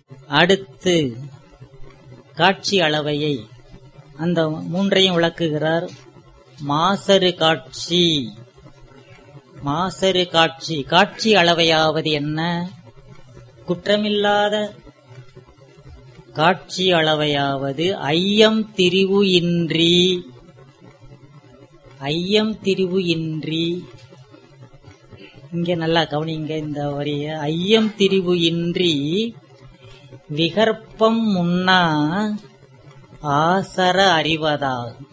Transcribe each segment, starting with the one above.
அடுத்து காட்சி அளவையை அந்த மூன்றையும் விளக்குகிறார் மாசரு காட்சி மாசரு காட்சி காட்சி அளவையாவது என்ன குற்றமில்லாத காட்சி அளவையாவது ஐயம் திரிவு இன்றி ஐயம் திரிவு இன்றி இங்க நல்லா கவனிங்க இந்த வரிய ஐயம் திரிவு இன்றி விகற்பம் முன்னா ஆசர அறிவதாகும்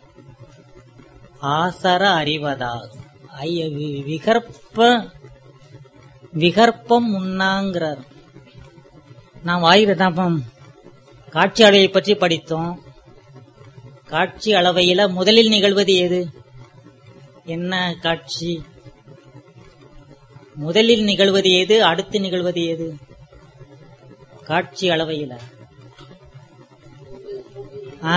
ஆசர அறிவதாகும் ஐய வி- விகற்ப விகற்பம் முன்னாங்கிறார் நாம் வாயிரதாபம் காட்சி அளவை பற்றி படித்தோம் காட்சி அளவையில முதலில் நிகழ்வது எது என்ன காட்சி முதலில் நிகழ்வது எது அடுத்து நிகழ்வது எது காட்சி அளவையில ஆ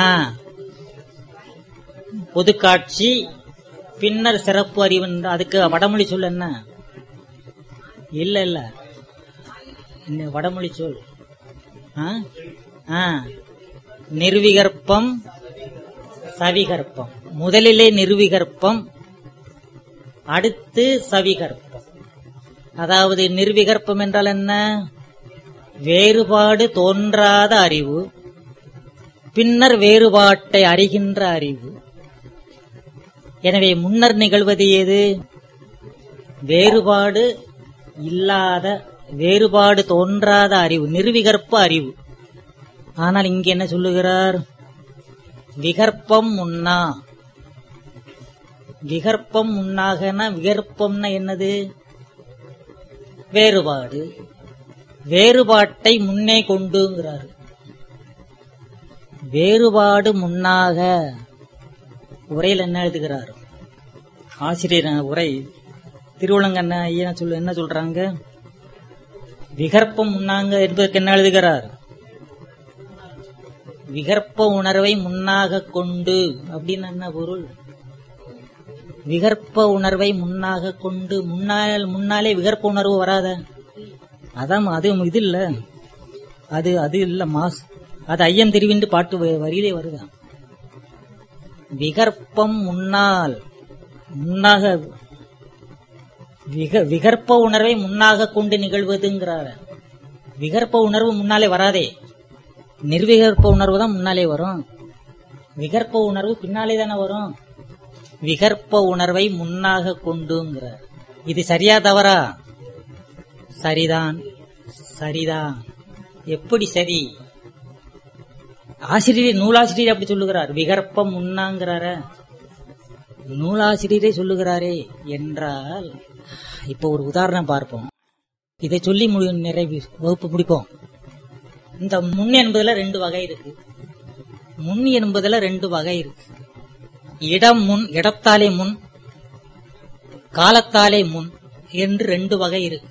பொது காட்சி பின்னர் சிறப்பு அறிவு அதுக்கு வடமொழி சொல் என்ன இல்ல இல்ல இந்த வடமொழி சொல் ஆ? ஆ. நிர்விகற்பம் சவிகற்பம் முதலிலே நிர்விகற்பம் அடுத்து சவிகற்பம் அதாவது நிர்விகற்பம் என்றால் என்ன வேறுபாடு தோன்றாத அறிவு பின்னர் வேறுபாட்டை அறிகின்ற அறிவு எனவே முன்னர் நிகழ்வது ஏது வேறுபாடு இல்லாத வேறுபாடு தோன்றாத அறிவு நிர்விகற்ப அறிவு ஆனால் இங்க என்ன சொல்லுகிறார் விகற்பம் முன்னா விகற்பம் முன்னாகனா விகற்பம்னா என்னது வேறுபாடு வேறுபாட்டை முன்னே கொண்டுங்கிறார் வேறுபாடு முன்னாக உரையில் என்ன எழுதுகிறார் ஆசிரியர் உரை திருவள்ளங்கண்ண ஐயா சொல்லு என்ன சொல்றாங்க விகற்பம் முன்னாங்க என்பதற்கு என்ன எழுதுகிறார் விகற்ப உணர்வை முன்னாக கொண்டு அப்படின்னு என்ன பொருள் விகற்ப உணர்வை முன்னாக கொண்டு முன்னால் முன்னாலே விகற்ப உணர்வு வராத அதான் அது இது இல்ல அது அது இல்ல மாஸ் அது ஐயம் தெரிவின்று பாட்டு வ- வரியிலே வருதான் விகற்பம் முன்னால் முன்னாக விக விகற்ப உணர்வை முன்னாக கொண்டு நிகழ்வதுங்கிறார் விகற்ப உணர்வு முன்னாலே வராதே நிர்விகற்ப உணர்வு தான் முன்னாலே வரும் விகற்ப உணர்வு பின்னாலே தானே வரும் விகற்ப உணர்வை முன்னாக கொண்டுங்கிறார் இது சரியா தவறா சரிதான் சரிதான் எப்படி சரி ஆசிரியர் நூலாசிரியர் அப்படி சொல்லுகிறார் விகற்பம் முன்னாங்கிறார நூலாசிரியரே சொல்லுகிறாரே என்றால் இப்போ ஒரு உதாரணம் பார்ப்போம் இதை சொல்லி முடி நிறைவு வகுப்பு முடிப்போம் இந்த முன் என்பதுல ரெண்டு வகை இருக்கு முன் என்பதுல ரெண்டு வகை இருக்கு இடம் முன் இடத்தாலே முன் காலத்தாலே முன் என்று ரெண்டு வகை இருக்கு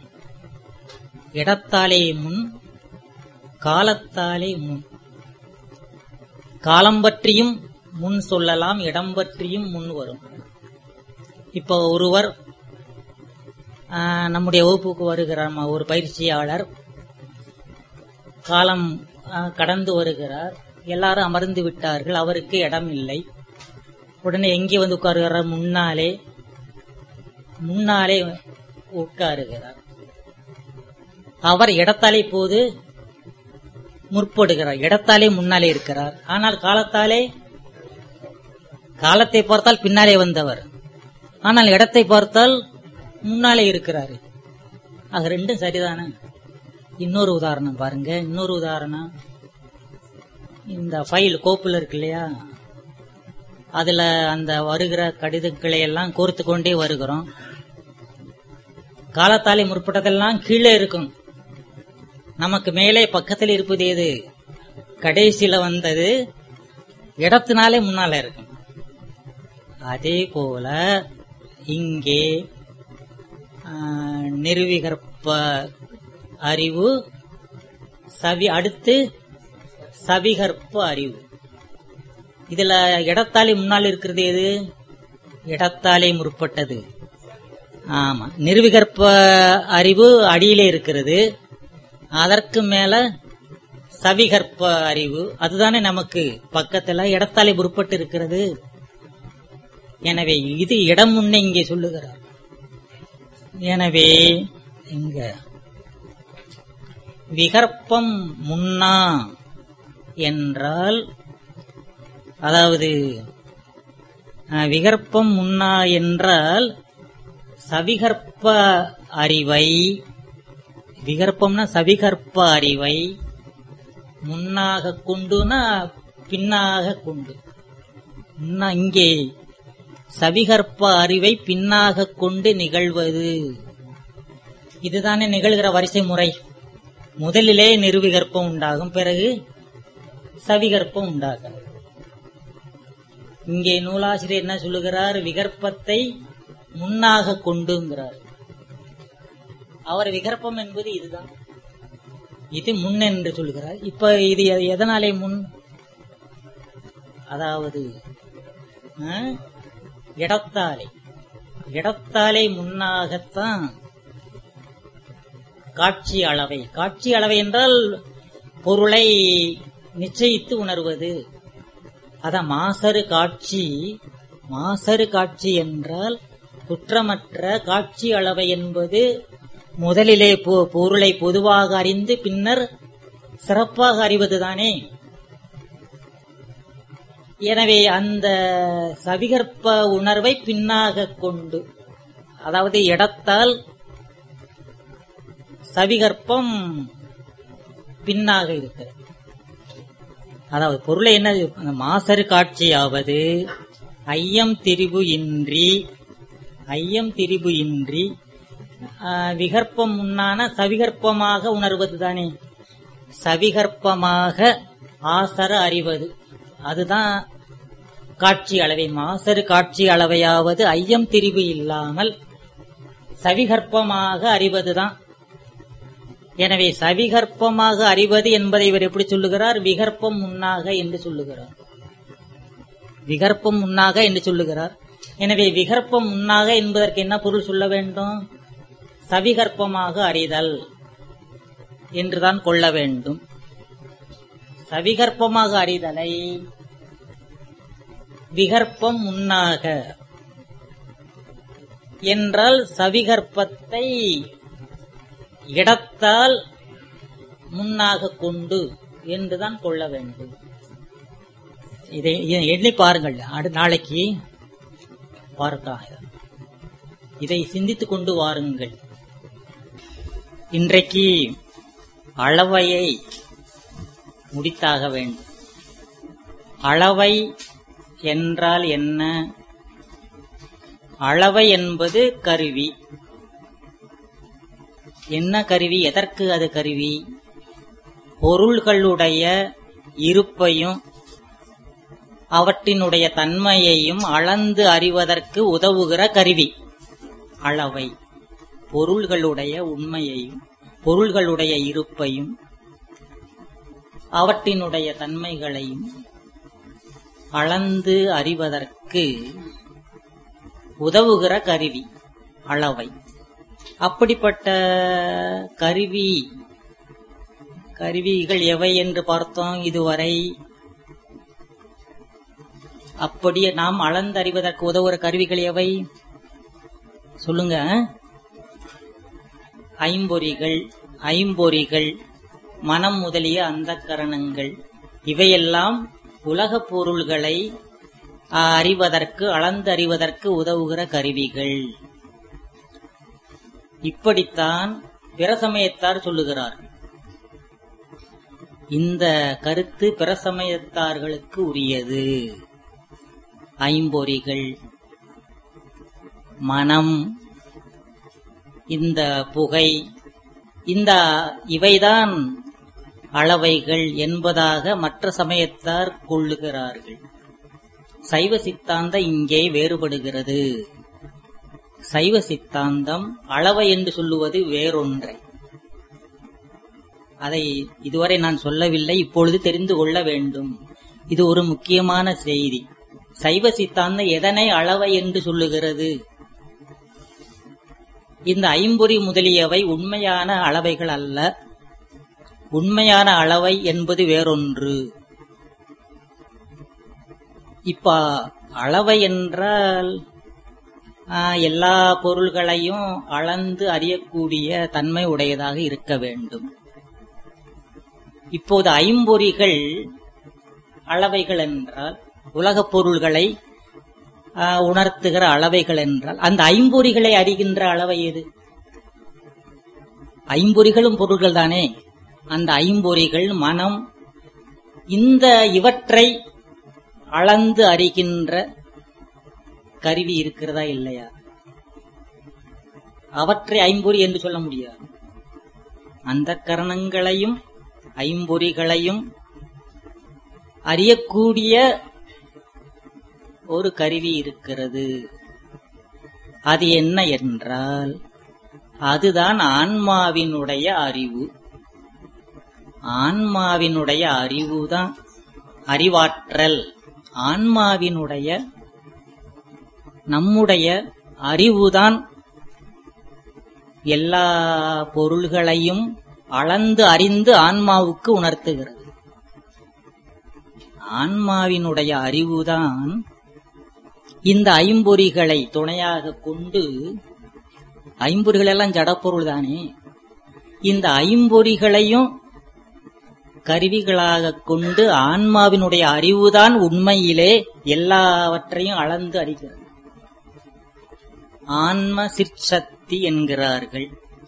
இடத்தாலே முன் காலத்தாலே முன் காலம் பற்றியும் முன் சொல்லலாம் இடம் பற்றியும் முன் வரும் இப்போ ஒருவர் ஆ, நம்முடைய வகுப்புக்கு வருகிறார் ம- ஒரு பயிற்சியாளர் காலம் ஆ, கடந்து வருகிறார் எல்லாரும் அமர்ந்து விட்டார்கள் அவருக்கு இடம் இல்லை உடனே எங்கே வந்து உட்காருகிறார் முன்னாலே முன்னாலே உட்காருகிறார் அவர் இடத்தாலே போது முற்படுகிறார் இடத்தாலே முன்னாலே இருக்கிறார் ஆனால் காலத்தாலே காலத்தை பார்த்தால் பின்னாலே வந்தவர் ஆனால் இடத்தை பார்த்தால் முன்னாலே இருக்கிறாரு அது ரெண்டும் சரிதானே இன்னொரு உதாரணம் பாருங்க இன்னொரு உதாரணம் இந்த ஃபைல் கோப்புல இருக்கு இல்லையா அதுல அந்த வருகிற கடிதங்களை எல்லாம் கோர்த்து கொண்டே வருகிறோம் காலத்தாலே முற்பட்டதெல்லாம் கீழே இருக்கும் நமக்கு மேலே பக்கத்தில் இருப்பது எது கடைசியில வந்தது இடத்தினாலே முன்னால இருக்கும் அதே போல இங்கே ஆ, நிர்விகற்ப அறிவு சவி அடுத்து சவிகற்ப அறிவு இதுல இடத்தாலே முன்னால் இருக்கிறது எது இடத்தாலே முற்பட்டது ஆமா நிர்விகற்ப அறிவு அடியிலே இருக்கிறது அதற்கு மேல சவிகற்ப அறிவு அதுதானே நமக்கு பக்கத்துல இடத்தாலே முற்பட்டு இருக்கிறது எனவே இது இடம் முன்னே இங்கே சொல்லுகிறார் எனவே இங்க விகற்பம் முன்னா என்றால் அதாவது அஹ், விகற்பம் முன்னா என்றால் சவிகற்ப அறிவை விகற்பம்னா சவிகற்ப அறிவை முன்னாக கொண்டுனா பின்னாக கொண்டு முன்னா இங்கே சவிகற்ப அறிவை பின்னாக கொண்டு நிகழ்வது இதுதானே நிகழ்கிற வரிசை முறை முதலிலே நிறுவிகற்பம் உண்டாகும் பிறகு சவிகற்பம் உண்டாகும் இங்கே நூலாசிரியர் என்ன சொல்லுகிறார் விகற்பத்தை முன்னாக கொண்டுங்கிறார் அவர் விகற்பம் என்பது இதுதான் இது முன் என்று சொல்லுகிறார் இப்ப இது எ- எதனாலே முன் அதாவது ஆ, இடத்தாலே இடத்தாலே முன்னாகத்தான் காட்சி அளவை காட்சி அளவை என்றால் பொருளை நிச்சயித்து உணர்வது அதான் மாசறு காட்சி மாசறு காட்சி என்றால் குற்றமற்ற காட்சி அளவை என்பது முதலிலே பொ- பொருளை பொதுவாக அறிந்து பின்னர் சிறப்பாக அறிவதுதானே எனவே அந்த சவிகற்ப உணர்வை பின்னாக கொண்டு அதாவது இடத்தால் சவிகற்பம் பின்னாக இருக்கிறது அதாவது பொருளை என்ன அந்த மாசறு காட்சியாவது ஐயம் திரிபு இன்றி ஐயம் திரிபு இன்றி ஆ, விகற்பம் முன்னான சவிகற்பமாக உணர்வது தானே சவிகற்பமாக ஆசர அறிவது அதுதான் காட்சி அளவை மாசறு காட்சி அளவையாவது ஐயம் திரிவு இல்லாமல் சவிகற்பமாக அறிவதுதான் எனவே சவிகற்பமாக அறிவது என்பதை இவர் எப்படி சொல்லுகிறார் விகற்பம் முன்னாக என்று சொல்லுகிறார் விகற்பம் முன்னாக என்று சொல்லுகிறார் எனவே விகற்பம் முன்னாக என்பதற்கு என்ன பொருள் சொல்ல வேண்டும் சவிகற்பமாக அறிதல் என்றுதான் கொள்ள வேண்டும் சவிகற்பமாக அறிதலை விகற்பம் முன்னாக என்றால் சவிகற்பத்தை இடத்தால் முன்னாக கொண்டு என்றுதான் கொள்ள வேண்டும் இதை இதை எண்ணி பாருங்கள் அடு நாளைக்கு பார்க்க இதை சிந்தித்துக் கொண்டு வாருங்கள் இன்றைக்கு அளவையை முடித்தாக வேண்டும் அளவை என்றால் என்ன அளவை என்பது கருவி என்ன கருவி எதற்கு அது கருவி பொருள்களுடைய இருப்பையும் அவற்றினுடைய தன்மையையும் அளந்து அறிவதற்கு உதவுகிற கருவி அளவை பொருள்களுடைய உண்மையையும் பொருள்களுடைய இருப்பையும் அவற்றினுடைய தன்மைகளையும் அளந்து அறிவதற்கு உதவுகிற கருவி அளவை அப்படிப்பட்ட கருவி கருவிகள் எவை என்று பார்த்தோம் இதுவரை அப்படியே நாம் அளந்தறிவதற்கு உதவுகிற கருவிகள் எவை சொல்லுங்க ஐம்பொறிகள் ஐம்பொறிகள் மனம் முதலிய அந்த கரணங்கள் இவையெல்லாம் உலகப் பொருள்களை ஆ, அறிவதற்கு அளந்தறிவதற்கு உதவுகிற கருவிகள் இப்படித்தான் பிற சமயத்தார் சொல்லுகிறார் இந்த கருத்து பிற சமயத்தார்களுக்கு உரியது ஐம்பொறிகள் மனம் இந்த புகை இந்த இவைதான் அளவைகள் என்பதாக மற்ற சமயத்தார் கொள்ளுகிறார்கள் சைவ சித்தாந்தம் இங்கே வேறுபடுகிறது சைவ சித்தாந்தம் அளவை என்று சொல்லுவது வேறொன்றை அதை இதுவரை நான் சொல்லவில்லை இப்பொழுது தெரிந்து கொள்ள வேண்டும் இது ஒரு முக்கியமான செய்தி சைவ சித்தாந்தம் எதனை அளவை என்று சொல்லுகிறது இந்த ஐம்பொறி முதலியவை உண்மையான அளவைகள் அல்ல உண்மையான அளவை என்பது வேறொன்று இப்ப அளவை என்றால் ஆ, எல்லா பொருள்களையும் அளந்து அறியக்கூடிய தன்மை உடையதாக இருக்க வேண்டும் இப்போது ஐம்பொறிகள் அளவைகள் என்றால் உலகப் பொருள்களை ஆ, உணர்த்துகிற அளவைகள் என்றால் அந்த ஐம்பொறிகளை அறிகின்ற அளவை எது ஐம்பொறிகளும் பொருள்கள் தானே அந்த ஐம்பொறிகள் மனம் இந்த இவற்றை அளந்து அறிகின்ற கருவி இருக்கிறதா இல்லையா அவற்றை ஐம்பொறி என்று சொல்ல முடியாது அந்த கரணங்களையும் ஐம்பொறிகளையும் அறியக்கூடிய ஒரு கருவி இருக்கிறது அது என்ன என்றால் அதுதான் ஆன்மாவினுடைய அறிவு ஆன்மாவினுடைய அறிவுதான் அறிவாற்றல் ஆன்மாவினுடைய நம்முடைய அறிவுதான் எல்லா பொருள்களையும் அளந்து அறிந்து ஆன்மாவுக்கு உணர்த்துகிறது ஆன்மாவினுடைய அறிவுதான் இந்த ஐம்பொறிகளை துணையாக கொண்டு ஐம்பொறிகள் எல்லாம் ஜடப்பொருள் தானே இந்த ஐம்பொறிகளையும் கருவிகளாக கொண்டு ஆன்மாவினுடைய அறிவுதான் உண்மையிலே எல்லாவற்றையும் அளந்து அறிகிறது ஆன்ம சிற்சக்தி என்கிறார்கள்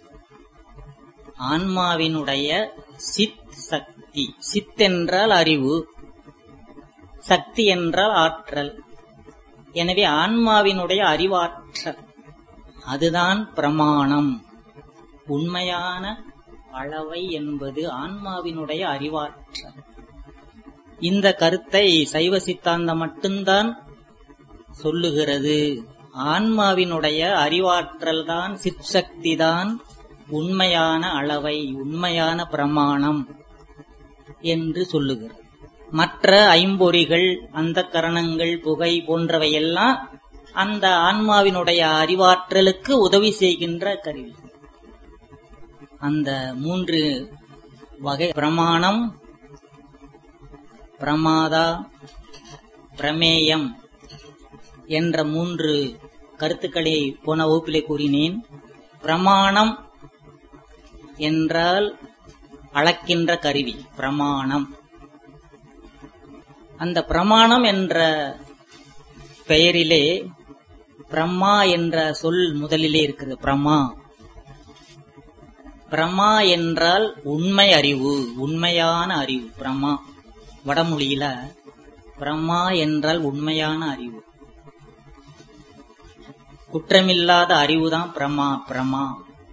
ஆன்மாவினுடைய சித் சக்தி சித் என்றால் அறிவு சக்தி என்றால் ஆற்றல் எனவே ஆன்மாவினுடைய அறிவாற்றல் அதுதான் பிரமாணம் உண்மையான அளவை என்பது ஆன்மாவினுடைய அறிவாற்றல் இந்த கருத்தை சைவ சித்தாந்தம் மட்டும்தான் சொல்லுகிறது ஆன்மாவினுடைய அறிவாற்றல் தான் சிற்சக்தி தான் உண்மையான அளவை உண்மையான பிரமாணம் என்று சொல்லுகிறது மற்ற ஐம்பொறிகள் அந்த கரணங்கள் புகை போன்றவையெல்லாம் அந்த ஆன்மாவினுடைய அறிவாற்றலுக்கு உதவி செய்கின்ற கருவி அந்த மூன்று வகை பிரமாணம் பிரமாதா பிரமேயம் என்ற மூன்று கருத்துக்களை போன வகுப்பிலே கூறினேன் பிரமாணம் என்றால் அளக்கின்ற கருவி பிரமாணம் அந்த பிரமாணம் என்ற பெயரிலே பிரம்மா என்ற சொல் முதலிலே இருக்கிறது பிரமா பிரமா என்றால் உண்மை அறிவு உண்மையான அறிவு பிரமா வடமொழியில பிரமா என்றால் உண்மையான அறிவு குற்றமில்லாத அறிவுதான் பிரமா பிரமா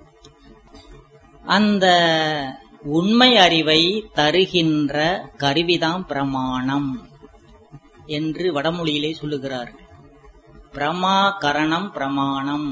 அந்த உண்மை அறிவை தருகின்ற கருவிதான் பிரமாணம் என்று வடமொழியிலே சொல்லுகிறார்கள் பிரமா கரணம் பிரமாணம்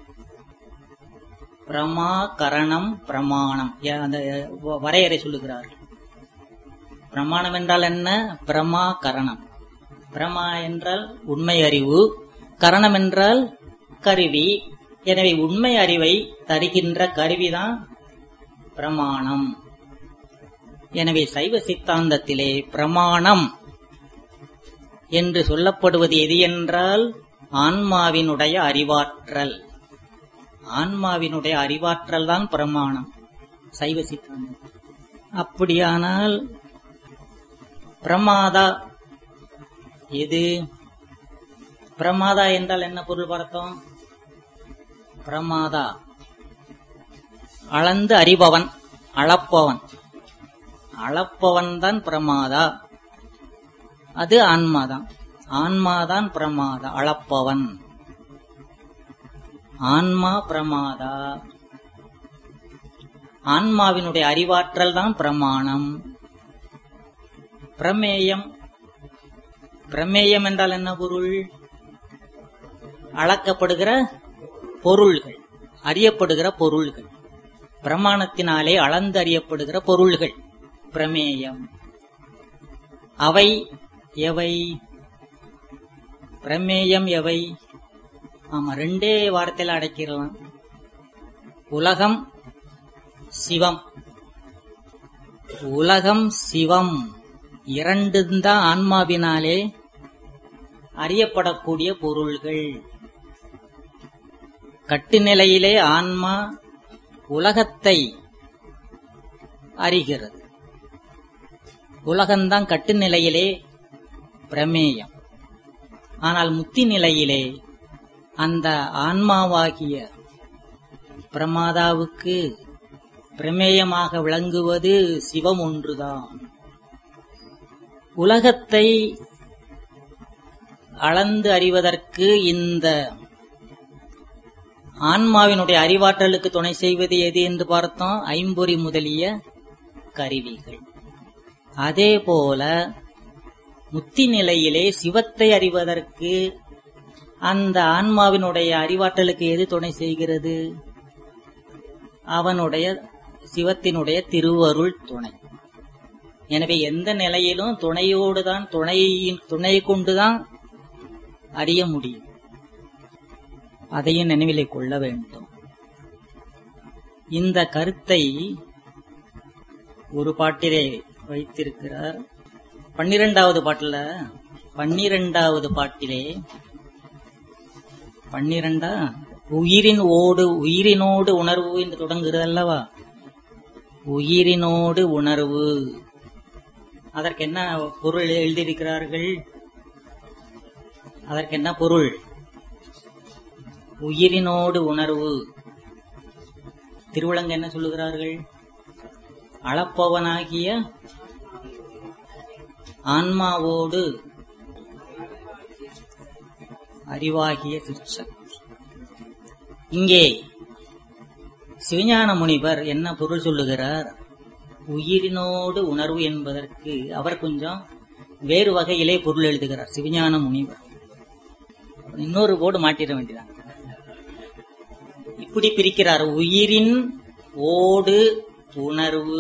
பிரமா கரணம் பிரமாணம் ஏ- அந்த வ- வரையறை சொல்லுகிறார்கள் பிரமாணம் என்றால் என்ன பிரமா கரணம் பிரமா என்றால் உண்மை அறிவு கரணம் என்றால் கருவி எனவே உண்மை அறிவை தருகின்ற கருவிதான் பிரமாணம் எனவே சைவ சித்தாந்தத்திலே பிரமாணம் என்று சொல்லப்படுவது எது என்றால் ஆன்மாவினுடைய அறிவாற்றல் ஆன்மாவினுடைய அறிவாற்றல் தான் பிரமாணம் சைவ சித்தாந்தம் அப்படியானால் பிரமாதா எது பிரமாதா என்றால் என்ன பொருள் பார்த்தோம் பிரமாதா அளந்து அறிபவன் அளப்பவன் அளப்பவன் தான் பிரமாதா அது ஆன்மாதான் ஆன்மாதான் பிரமாதா அளப்பவன் ஆன்மா பிரமாதா ஆன்மாவினுடைய அறிவாற்றல் தான் பிரமாணம் பிரமேயம் பிரமேயம் என்றால் என்ன பொருள் அளக்கப்படுகிற பொருள்கள் அறியப்படுகிற பொருள்கள் பிரமாணத்தினாலே அளந்து அறியப்படுகிற பொருள்கள் பிரமேயம் அவை எவை பிரமேயம் எவை ஆமா ரெண்டே வார்த்தையில அடைக்கிடலாம் உலகம் சிவம் உலகம் சிவம் இரண்டும் தான் ஆன்மாவினாலே அறியப்படக்கூடிய பொருள்கள் கட்டுநிலையிலே ஆன்மா உலகத்தை அறிகிறது உலகம்தான் கட்டுநிலையிலே பிரமேயம் ஆனால் முத்தி நிலையிலே அந்த ஆன்மாவாகிய பிரமாதாவுக்கு பிரமேயமாக விளங்குவது சிவம் ஒன்றுதான் உலகத்தை அளந்து அறிவதற்கு இந்த ஆன்மாவினுடைய அறிவாற்றலுக்கு துணை செய்வது எது என்று பார்த்தோம் ஐம்பொறி முதலிய கருவிகள் அதே போல முத்தி நிலையிலே சிவத்தை அறிவதற்கு அந்த ஆன்மாவினுடைய அறிவாற்றலுக்கு எது துணை செய்கிறது அவனுடைய சிவத்தினுடைய திருவருள் துணை எனவே எந்த நிலையிலும் துணையோடுதான் துணையின் துணை கொண்டுதான் அறிய முடியும் அதையும் நினைவிலே கொள்ள வேண்டும் இந்த கருத்தை ஒரு பாட்டிலே வைத்திருக்கிறார் பன்னிரெண்டாவது பாட்டுல பன்னிரெண்டாவது பாட்டிலே பன்னிரெண்டா உயிரின் ஓடு உயிரினோடு உணர்வு என்று தொடங்குகிறது அல்லவா உயிரினோடு உணர்வு அதற்கு என்ன பொருள் எழுதியிருக்கிறார்கள் அதற்கு என்ன பொருள் உயிரினோடு உணர்வு திருவிழங்க என்ன சொல்லுகிறார்கள் அளப்பவனாகிய ஆன்மாவோடு அறிவாகிய சிற்சக்தி இங்கே சிவஞான முனிவர் என்ன பொருள் சொல்லுகிறார் உயிரினோடு உணர்வு என்பதற்கு அவர் கொஞ்சம் வேறு வகையிலே பொருள் எழுதுகிறார் சிவஞான முனிவர் இன்னொரு போர்டு மாட்டிட வேண்டியதான் இப்படி பிரிக்கிறார் உயிரின் ஓடு உணர்வு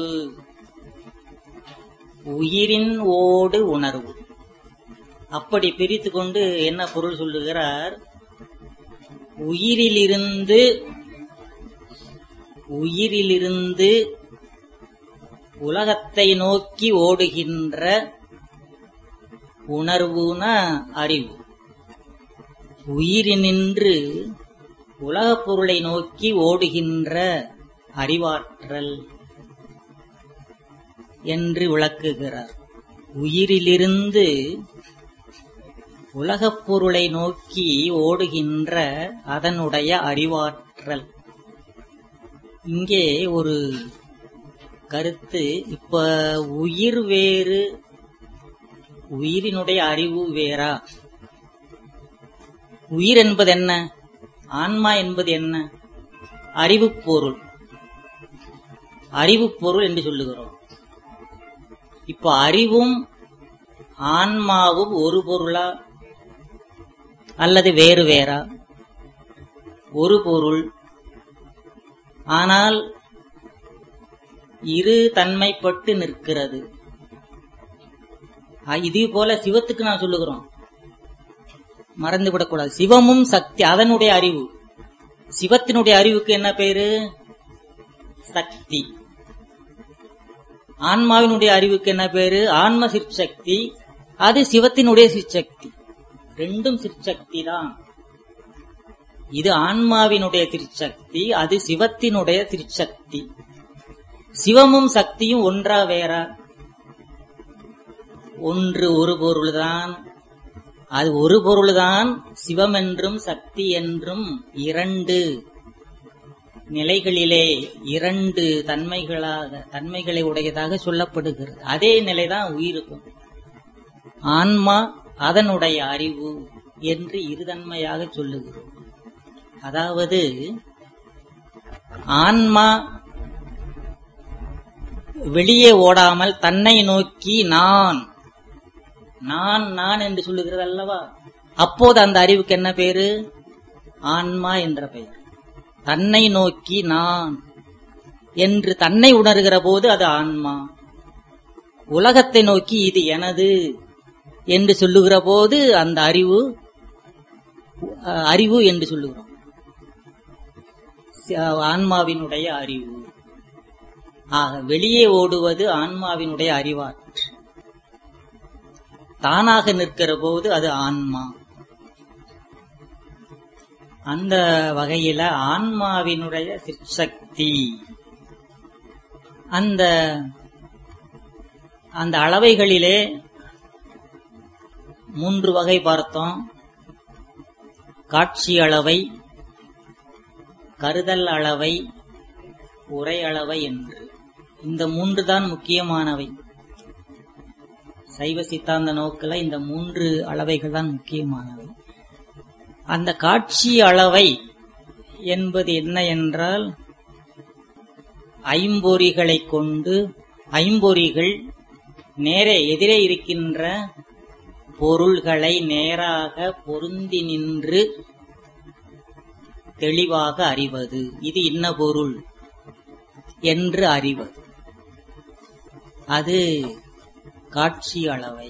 உயிரின் ஓடு உணர்வு அப்படி பிரித்து கொண்டு என்ன பொருள் சொல்லுகிறார் உயிரிலிருந்து உயிரிலிருந்து உலகத்தை நோக்கி ஓடுகின்ற உணர்வுன அறிவு உயிரினின்று உலகப் பொருளை நோக்கி ஓடுகின்ற அறிவாற்றல் என்று விளக்குகிறார் உயிரிலிருந்து உலகப் பொருளை நோக்கி ஓடுகின்ற அதனுடைய அறிவாற்றல் இங்கே ஒரு கருத்து இப்ப உயிர் வேறு உயிரினுடைய அறிவு வேறா உயிர் என்பது என்ன ஆன்மா என்பது என்ன அறிவு பொருள் அறிவு பொருள் என்று சொல்லுகிறோம் இப்ப அறிவும் ஆன்மாவும் ஒரு பொருளா அல்லது வேறு வேறா ஒரு பொருள் ஆனால் இரு தன்மைப்பட்டு நிற்கிறது அ- இது போல சிவத்துக்கு நான் சொல்லுகிறோம் மறந்து விடக்கூடாது சிவமும் சக்தி அதனுடைய அறிவு சிவத்தினுடைய அறிவுக்கு என்ன பேரு சக்தி ஆன்மாவினுடைய அறிவுக்கு என்ன பேரு ஆன்ம சிற்சக்தி அது சிவத்தினுடைய சிற்சக்தி ரெண்டும் சிற்சக்தி தான் இது ஆன்மாவினுடைய திருச்சக்தி அது சிவத்தினுடைய திருச்சக்தி சிவமும் சக்தியும் ஒன்றா வேறா ஒன்று ஒரு பொருள்தான் அது ஒரு பொருள்தான் சிவம் என்றும் சக்தி என்றும் இரண்டு நிலைகளிலே இரண்டு தன்மைகளாக தன்மைகளை உடையதாக சொல்லப்படுகிறது அதே நிலைதான் உயிருக்கும் ஆன்மா அதனுடைய அறிவு என்று இருதன்மையாக சொல்லுகிறோம் அதாவது ஆன்மா வெளியே ஓடாமல் தன்னை நோக்கி நான் நான் நான் என்று சொல்லுகிறது அல்லவா அப்போது அந்த அறிவுக்கு என்ன பேரு ஆன்மா என்ற பெயர் தன்னை நோக்கி நான் என்று தன்னை உணர்கிற போது அது ஆன்மா உலகத்தை நோக்கி இது எனது என்று சொல்லுகிற போது அந்த அறிவு அஹ், அறிவு என்று சொல்லுகிறோம் சி- ஆன்மாவினுடைய அறிவு ஆக வெளியே ஓடுவது ஆன்மாவினுடைய அறிவாற்று தானாக நிற்கிற போது அது ஆன்மா அந்த வகையில ஆன்மாவினுடைய சிற்சக்தி அந்த அந்த அளவைகளிலே மூன்று வகை பார்த்தோம் காட்சி அளவை கருதல் அளவை உரை அளவை என்று இந்த மூன்று தான் முக்கியமானவை சைவ சித்தாந்த நோக்கில் இந்த மூன்று அளவைகள் தான் முக்கியமானவை அந்த காட்சி அளவை என்பது என்ன என்றால் ஐம்பொறிகளை கொண்டு ஐம்பொறிகள் நேரே எதிரே இருக்கின்ற பொருள்களை நேராக பொருந்தி நின்று தெளிவாக அறிவது இது இன்ன பொருள் என்று அறிவது அது காட்சி அளவை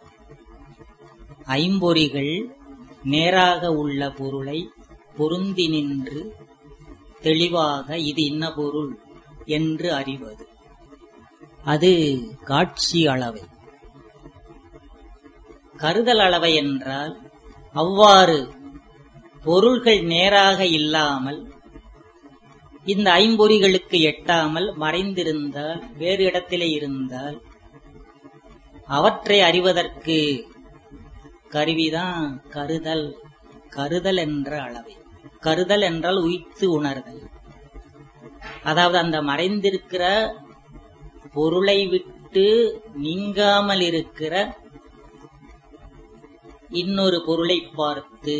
ஐம்பொறிகள் நேராக உள்ள பொருளை பொருந்தி நின்று தெளிவாக இது இன்ன பொருள் என்று அறிவது அது காட்சி அளவை கருதல் அளவை என்றால் அவ்வாறு பொருள்கள் நேராக இல்லாமல் இந்த ஐம்பொறிகளுக்கு எட்டாமல் மறைந்திருந்தால் வேறு இடத்திலே இருந்தால் அவற்றை அறிவதற்கு கருவிதான் கருதல் கருதல் என்ற அளவை கருதல் என்றால் உய்த்து உணர்தல் அதாவது அந்த மறைந்திருக்கிற பொருளை விட்டு நீங்காமல் இருக்கிற இன்னொரு பொருளை பார்த்து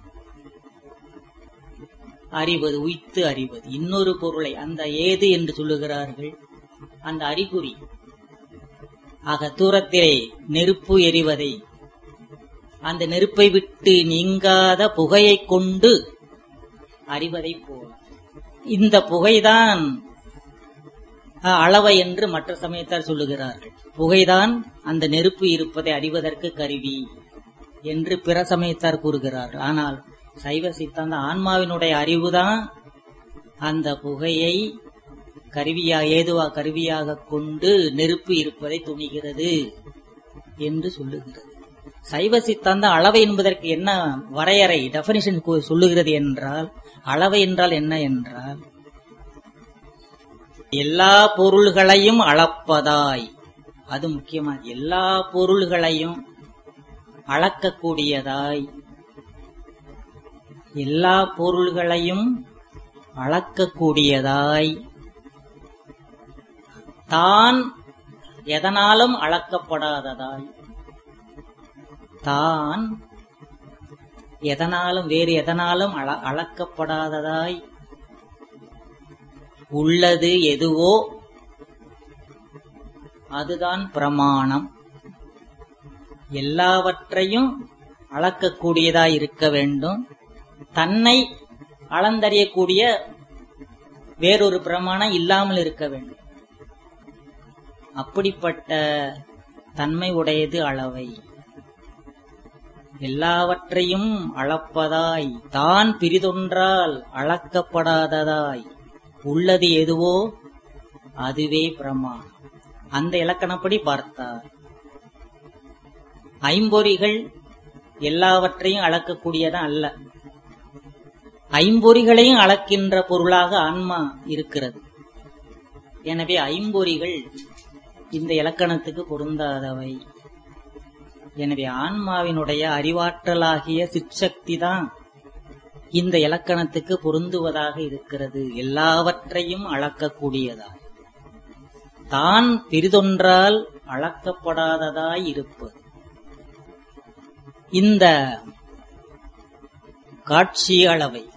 அறிவது உய்த்து அறிவது இன்னொரு பொருளை அந்த ஏது என்று சொல்லுகிறார்கள் அந்த அறிகுறி ஆக தூரத்திலே நெருப்பு எரிவதை அந்த நெருப்பை விட்டு நீங்காத புகையை கொண்டு அறிவதை போல இந்த புகைதான் அளவை என்று மற்ற சமயத்தார் சொல்லுகிறார்கள் புகைதான் அந்த நெருப்பு இருப்பதை அறிவதற்கு கருவி என்று பிற சமயத்தார் கூறுகிறார்கள் ஆனால் சைவ சித்தாந்த ஆன்மாவினுடைய அறிவுதான் அந்த புகையை கருவியா ஏதுவா கருவியாக கொண்டு நெருப்பு இருப்பதை துணிகிறது என்று சொல்லுகிறது சைவ சித்தாந்த அளவை என்பதற்கு என்ன வரையறை டெபனிஷன் சொல்லுகிறது என்றால் அளவை என்றால் என்ன என்றால் எல்லா பொருள்களையும் அளப்பதாய் அது முக்கியமா எல்லா பொருள்களையும் அளக்கக்கூடியதாய் எல்லா பொருள்களையும் அளக்கக்கூடியதாய் தான் எதனாலும் அளக்கப்படாததாய் தான் எதனாலும் வேறு எதனாலும் அள அளக்கப்படாததாய் உள்ளது எதுவோ அதுதான் பிரமாணம் எல்லாவற்றையும் அளக்கக்கூடியதாய் இருக்க வேண்டும் தன்னை அளந்தறியக்கூடிய வேறொரு பிரமாணம் இல்லாமல் இருக்க வேண்டும் அப்படிப்பட்ட தன்மை உடையது அளவை எல்லாவற்றையும் அளப்பதாய் தான் பிரிதொன்றால் அளக்கப்படாததாய் உள்ளது எதுவோ அதுவே பிரமாணம் அந்த இலக்கணப்படி பார்த்தார் ஐம்பொறிகள் எல்லாவற்றையும் அளக்கக்கூடியதான் அல்ல ஐம்பொறிகளையும் அளக்கின்ற பொருளாக ஆன்மா இருக்கிறது எனவே ஐம்பொறிகள் இந்த இலக்கணத்துக்கு பொருந்தாதவை எனவே ஆன்மாவினுடைய அறிவாற்றலாகிய சிற்சக்தி தான் இந்த இலக்கணத்துக்கு பொருந்துவதாக இருக்கிறது எல்லாவற்றையும் அளக்கக்கூடியதாய் தான் பிரிதொன்றால் அளக்கப்படாததாய் இருப்பது இந்த காட்சி அளவை